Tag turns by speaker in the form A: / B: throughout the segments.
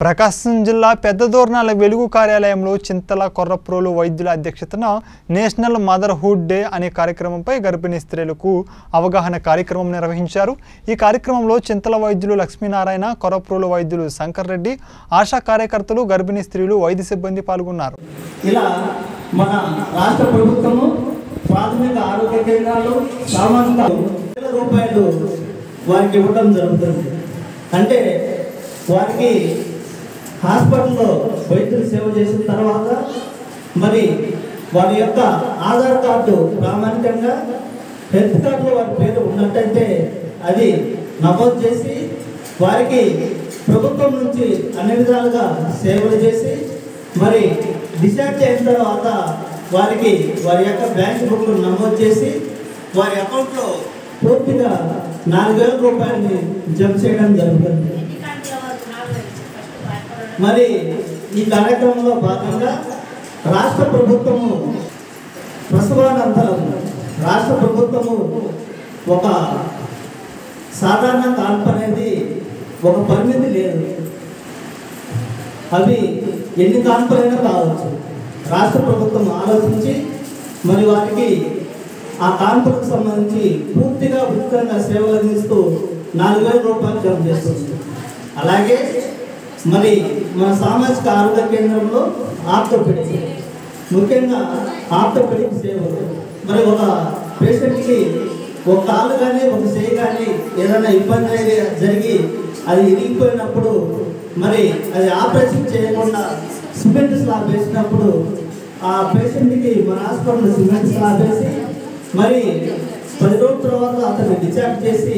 A: ప్రకాశం జిల్లా పెద్దదోర్నాల వెలుగు కార్యాలయంలో చింతల కొర్రప్రోలు వైద్యుల అధ్యక్షతన నేషనల్ మదర్హుడ్ డే అనే కార్యక్రమంపై గర్భిణీ స్త్రీలకు అవగాహన కార్యక్రమం నిర్వహించారు ఈ కార్యక్రమంలో చింతల వైద్యులు లక్ష్మీనారాయణ కొర్రప్రోలు వైద్యులు శంకర్ రెడ్డి ఆశా కార్యకర్తలు గర్భిణీ స్త్రీలు వైద్య సిబ్బంది పాల్గొన్నారు
B: ఇలా మన రాష్ట్ర ప్రభుత్వము ప్రాథమిక ఆరోగ్య కేంద్రాలు సామాజిక వేల రూపాయలు వారికి ఇవ్వడం జరుగుతుంది అంటే వారికి హాస్పిటల్లో వైద్యులు సేవ చేసిన తర్వాత మరి వారి యొక్క ఆధార్ కార్డు ప్రామాణికంగా హెల్త్ కార్డులో వారి పేరు ఉన్నట్టయితే అది నమోదు చేసి వారికి ప్రభుత్వం నుంచి అన్ని విధాలుగా సేవలు చేసి మరి డిశ్చార్జ్ అయిన తర్వాత వారికి వారి యొక్క బ్యాంక్ బుక్లు నమోదు చేసి వారి అకౌంట్లో పూర్తిగా నాలుగు వేల రూపాయలని జమ చేయడం జరుగుతుంది మరి ఈ కార్యక్రమంలో భాగంగా రాష్ట్ర ప్రభుత్వము ప్రసవానంతరం రాష్ట్ర ప్రభుత్వము ఒక సాధారణ కాల్పు అనేది ఒక పరిమితి లేదు అవి ఎన్ని కాన్పులైనా కావచ్చు రాష్ట్ర ప్రభుత్వం ఆలోచించి మరి వారికి ఆ కాన్పులకు సంబంధించి పూర్తిగా ఉచితంగా సేవలు అందిస్తూ నాలుగు వేల రూపాయలు జమ చేస్తుంది అలాగే మరి మన సామాజిక ఆరోగ్య కేంద్రంలో ఆర్థోపెడిక్ ముఖ్యంగా ఆర్థోపెడిక్ సేవలు మరి ఒక పేషెంట్కి ఒక కాలు కానీ ఒక చేయి కానీ ఏదైనా ఇబ్బంది అనేది జరిగి అది ఇరిగిపోయినప్పుడు మరి అది ఆపరేషన్ చేయకుండా సిమెంట్ స్లాబ్ వేసినప్పుడు ఆ పేషెంట్కి మన హాస్పిటల్ సిమెంట్ స్లాబ్ వేసి మరి పది రోజుల తర్వాత అతన్ని డిశ్చార్జ్ చేసి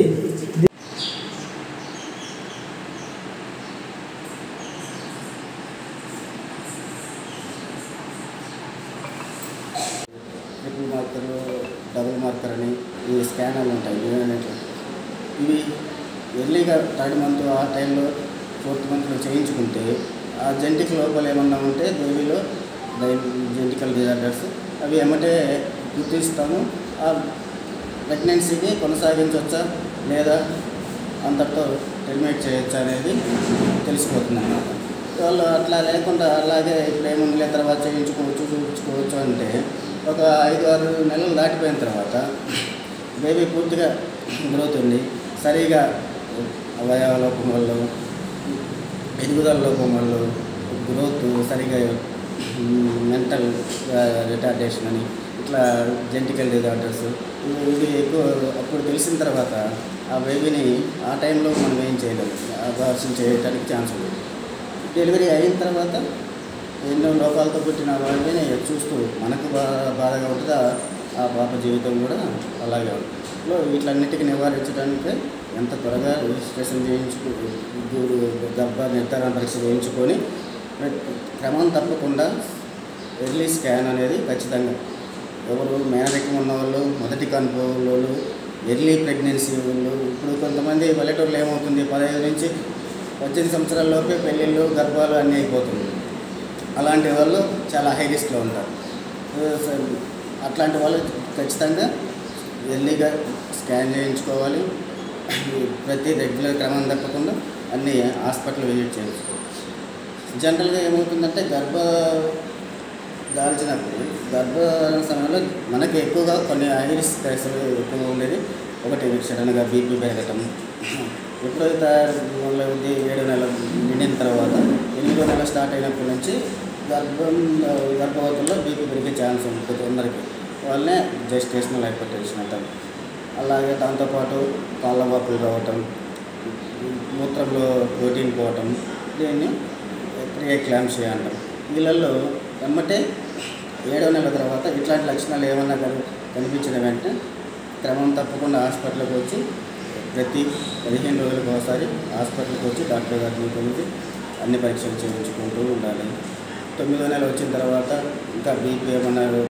C: ట్రిపుల్ మార్కర్ డబుల్ మార్కర్ అని ఈ స్కానర్లు ఉంటాయి యూనిట్ ఇవి ఎర్లీగా థర్డ్ మంత్ ఆ టైంలో ఫోర్త్ మంత్లో చేయించుకుంటే ఆ జెంటిక్ లోపల ఏమన్నా ఉంటే బేబీలో జెంటికల్ డిజార్డర్స్ అవి ఏమంటే గుర్తిస్తాము ఆ ప్రెగ్నెన్సీని కొనసాగించవచ్చా లేదా అంతటితో టెర్మినేట్ చేయొచ్చా అనేది తెలిసిపోతుంది అన్నమాట వాళ్ళు అట్లా లేకుండా అలాగే ఇప్పుడు ఏముందిలే తర్వాత చేయించుకోవచ్చు చూపించుకోవచ్చు అంటే ఒక ఐదు ఆరు నెలలు దాటిపోయిన తర్వాత బేబీ పూర్తిగా గ్రోత్ ఉంది సరిగా అవయవ లోపం వల్ల ఎదుగుదల లోపం వల్ల గ్రోత్ సరిగా మెంటల్ రిటార్డేషన్ అని ఇట్లా జెంటికల్ డిజార్డర్స్ ఇది ఎక్కువ అప్పుడు తెలిసిన తర్వాత ఆ బేబీని ఆ టైంలో మనం ఏం చేయలేము అబార్షన్ చేయడానికి ఛాన్స్ ఉంది డెలివరీ అయిన తర్వాత ఎన్నో లోపాలతో పుట్టిన వాళ్ళని చూస్తూ మనకు బా బాధగా ఉంటుందా ఆ పాప జీవితం కూడా అలాగే ఉంటుంది లో వీటిలన్నిటికీ నివారించడానికి ఎంత త్వరగా రిజిస్ట్రేషన్ చేయించుకు గర్భ నిర్ధారణ పరీక్ష చేయించుకొని క్రమం తప్పకుండా ఎర్లీ స్కాన్ అనేది ఖచ్చితంగా ఎవరు మేనరికం ఉన్న వాళ్ళు మొదటి కనుపు వాళ్ళు ఎర్లీ ప్రెగ్నెన్సీ వాళ్ళు ఇప్పుడు కొంతమంది పల్లెటూరులో ఏమవుతుంది పదహైదు నుంచి పద్దెనిమిది సంవత్సరాల లోపే పెళ్ళిళ్ళు గర్భాలు అన్నీ అయిపోతుంది అలాంటి వాళ్ళు చాలా హై రిస్క్లో ఉంటారు అట్లాంటి వాళ్ళు ఖచ్చితంగా ఎర్లీగా స్కాన్ చేయించుకోవాలి ప్రతి రెగ్యులర్ క్రమం తప్పకుండా అన్ని హాస్పిటల్ విజిట్ చేయించుకోవాలి జనరల్గా ఏమవుతుందంటే గర్భ దాల్చినప్పుడు గర్భ సమయంలో మనకి ఎక్కువగా కొన్ని హై రిస్క్ కేసులు ఎక్కువగా ఉండేది ఒకటి సడన్గా బీపీ పెరగటం ఎప్పుడైతే మొదలవుద్ది ఏడు నెలలు నిండిన తర్వాత ఎనిమిదో నెల స్టార్ట్ అయినప్పటి నుంచి గర్భం గర్భవతుల్లో బీపీ పెరిగే ఛాన్స్ ఉంటుంది అందరికీ వాళ్ళనే జస్టేషనల్ హైపర్టెన్షన్ అంటారు అలాగే దాంతోపాటు కాళ్ళ వాపులు రావటం మూత్రంలో ప్రోటీన్ పోవటం దీన్ని ప్రియాక్లాంషియా అంటారు వీళ్ళల్లో వెమ్మటే ఏడవ నెల తర్వాత ఇట్లాంటి లక్షణాలు ఏమన్నా కని కనిపించిన వెంటనే క్రమం తప్పకుండా హాస్పిటల్కి వచ్చి ప్రతి పదిహేను రోజులకు ఒకసారి హాస్పిటల్కి వచ్చి డాక్టర్ గారిని కలిసి అన్ని పరీక్షలు చేయించుకుంటూ ఉండాలి తొమ్మిదో నెల వచ్చిన తర్వాత ఇంకా బీపీ ఏమన్నా